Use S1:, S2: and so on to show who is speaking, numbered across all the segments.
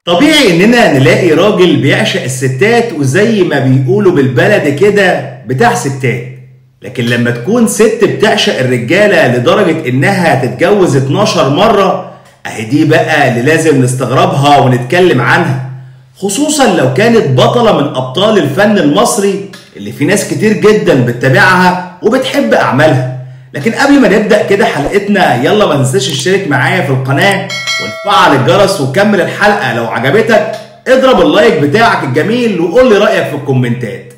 S1: طبيعي اننا نلاقي راجل بيعشق الستات وزي ما بيقولوا بالبلد كده بتاع ستات لكن لما تكون ست بتعشق الرجالة لدرجة انها تتجوز 12 مرة اهي دي بقى اللي لازم نستغربها ونتكلم عنها خصوصا لو كانت بطلة من ابطال الفن المصري اللي في ناس كتير جدا بتتابعها وبتحب اعمالها لكن قبل ما نبدأ كده حلقتنا يلا ما تنساش تشترك معايا في القناة وتفعل الجرس وكمل الحلقة لو عجبتك اضرب اللايك بتاعك الجميل وقول لي رأيك في الكومنتات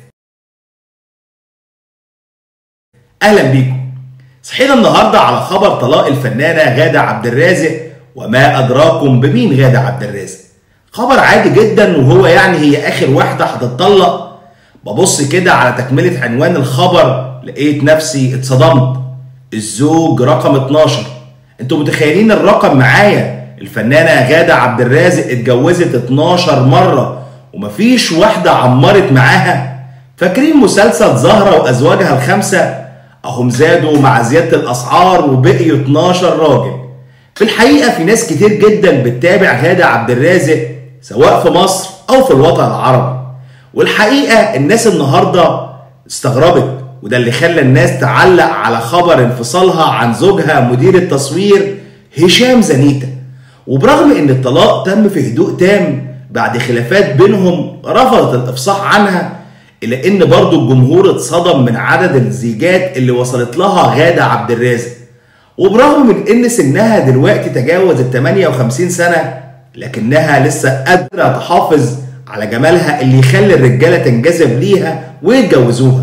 S1: اهلا بيكم صحينا النهارده على خبر طلاق الفنانة غادة عبد الرازق وما ادراكم بمين غادة عبد الرازق خبر عادي جدا وهو يعني هي اخر واحدة هتتطلق ببص كده على تكملة عنوان الخبر لقيت نفسي اتصدمت الزوج رقم 12 انتوا متخيلين الرقم معايا الفنانة غادة عبد الرازق اتجوزت 12 مرة ومفيش واحدة عمرت معاها فاكرين مسلسل زهرة وأزواجها الخمسة أهم زادوا مع زيادة الأسعار وبقيوا 12 راجل في الحقيقة في ناس كتير جدا بتتابع غادة عبد الرازق سواء في مصر أو في الوطن العربي والحقيقة الناس النهاردة استغربت وده اللي خلى الناس تعلق على خبر انفصالها عن زوجها مدير التصوير هشام زنيته وبرغم ان الطلاق تم في هدوء تام بعد خلافات بينهم رفضت الافصاح عنها الا ان برضو الجمهور اتصدم من عدد الزيجات اللي وصلت لها غادة عبد الرازق وبرغم من ان سنها دلوقتي تجاوز ال 58 سنة لكنها لسه قادرة تحافظ على جمالها اللي يخلي الرجالة تنجذب ليها ويتجوزوها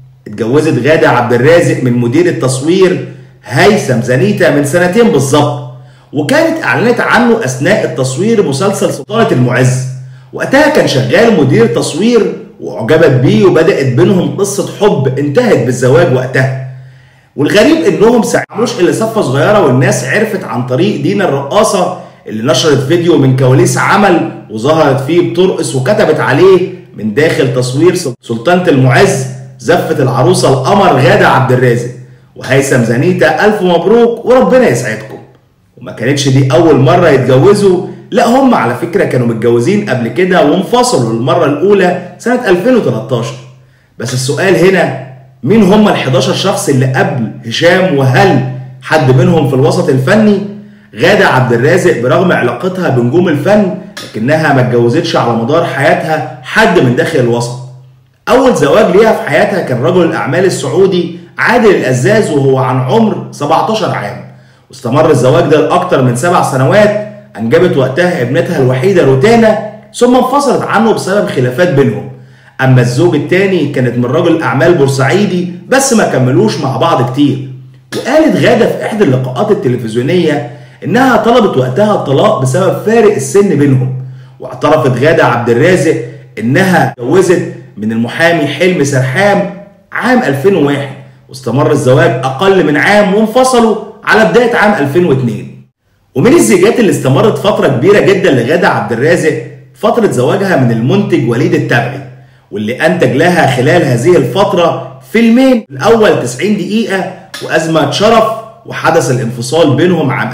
S1: اتجوزت غادة عبد الرازق من مدير التصوير هيثم زنيته من سنتين بالظبط وكانت اعلنت عنه اثناء التصوير مسلسل سلطانة المعز وقتها كان شغال مدير تصوير واعجبت بيه وبدات بينهم قصه حب انتهت بالزواج وقتها والغريب انهم سعموش الا صفه صغيره والناس عرفت عن طريق دينا الرقاصه اللي نشرت فيديو من كواليس عمل وظهرت فيه بترقص وكتبت عليه من داخل تصوير سلطانة المعز زفت العروسه القمر غاده عبد الرازق وهيثم زنيته الف مبروك وربنا يسعدكم وما كانتش دي اول مره يتجوزوا لا هم على فكره كانوا متجوزين قبل كده وانفصلوا المره الاولى سنه 2013 بس السؤال هنا مين هم ال 11 شخص اللي قبل هشام وهل حد منهم في الوسط الفني غادة عبد الرازق برغم علاقتها بنجوم الفن لكنها ما اتجوزتش على مدار حياتها حد من داخل الوسط اول زواج ليها في حياتها كان رجل الاعمال السعودي عادل الازاز وهو عن عمر 17 عام واستمر الزواج ده لاكثر من سبع سنوات انجبت وقتها ابنتها الوحيده روتانا ثم انفصلت عنه بسبب خلافات بينهم اما الزوج الثاني كانت من رجل اعمال بورسعيدي بس ما كملوش مع بعض كتير وقالت غاده في احدى اللقاءات التلفزيونيه انها طلبت وقتها الطلاق بسبب فارق السن بينهم واعترفت غاده عبد الرازق انها اتجوزت من المحامي حلمي سرحام عام 2001 واستمر الزواج اقل من عام وانفصلوا على بدايه عام 2002 ومن الزيجات اللي استمرت فترة كبيرة جدا لغادة عبد الرازق فترة زواجها من المنتج وليد التبعي واللي أنتج لها خلال هذه الفترة فيلمين الأول 90 دقيقة وأزمة شرف وحدث الانفصال بينهم عام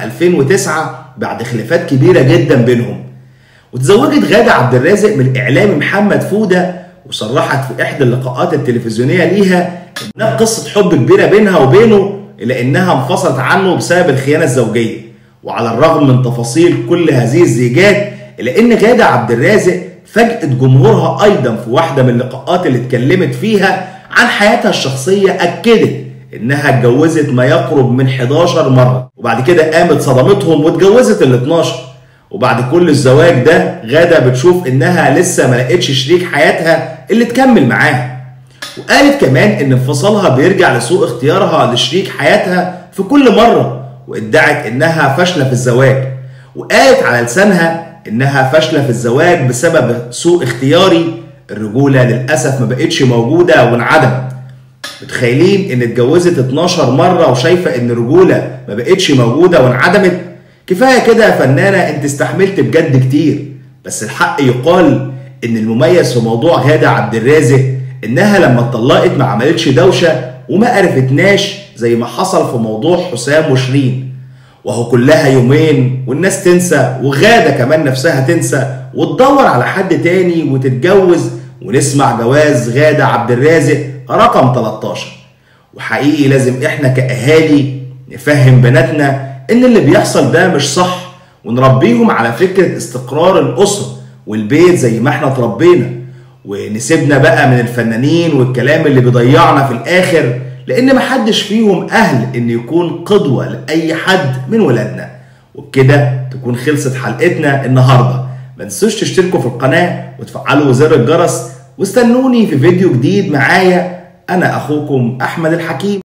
S1: 2009 بعد خلافات كبيرة جدا بينهم وتزوجت غادة عبد الرازق من الإعلامي محمد فودة وصرحت في إحدى اللقاءات التلفزيونية ليها إنها قصة حب كبيرة بينها وبينه إلا إنها انفصلت عنه بسبب الخيانة الزوجية وعلى الرغم من تفاصيل كل هذه الزيجات الا ان غاده عبد الرازق فاجأت جمهورها ايضا في واحده من اللقاءات اللي اتكلمت فيها عن حياتها الشخصيه اكدت انها اتجوزت ما يقرب من 11 مره وبعد كده قامت صدمتهم واتجوزت ال 12 وبعد كل الزواج ده غاده بتشوف انها لسه ما لقتش شريك حياتها اللي تكمل معاها وقالت كمان ان انفصالها بيرجع لسوء اختيارها لشريك حياتها في كل مره وادعت انها فاشله في الزواج وقالت على لسانها انها فاشله في الزواج بسبب سوء اختياري الرجوله للاسف ما بقتش موجوده وانعدمت متخيلين ان اتجوزت 12 مره وشايفه ان الرجوله ما بقتش موجوده وانعدمت كفايه كده يا فنانه انت استحملت بجد كتير بس الحق يقال ان المميز في موضوع غاده عبد الرازق انها لما اتطلقت ما عملتش دوشه وما قرفتناش زي ما حصل في موضوع حسام وشيرين وهو كلها يومين والناس تنسى وغادة كمان نفسها تنسى وتدور على حد تاني وتتجوز ونسمع جواز غادة عبد الرازق رقم 13 وحقيقي لازم احنا كأهالي نفهم بناتنا ان اللي بيحصل ده مش صح ونربيهم على فكرة استقرار الأسرة والبيت زي ما احنا اتربينا ونسيبنا بقى من الفنانين والكلام اللي بيضيعنا في الآخر لأن محدش فيهم أهل إن يكون قدوة لأي حد من ولادنا وبكده تكون خلصت حلقتنا النهاردة ما تنسوش تشتركوا في القناة وتفعلوا زر الجرس واستنوني في فيديو جديد معايا أنا أخوكم أحمد الحكيم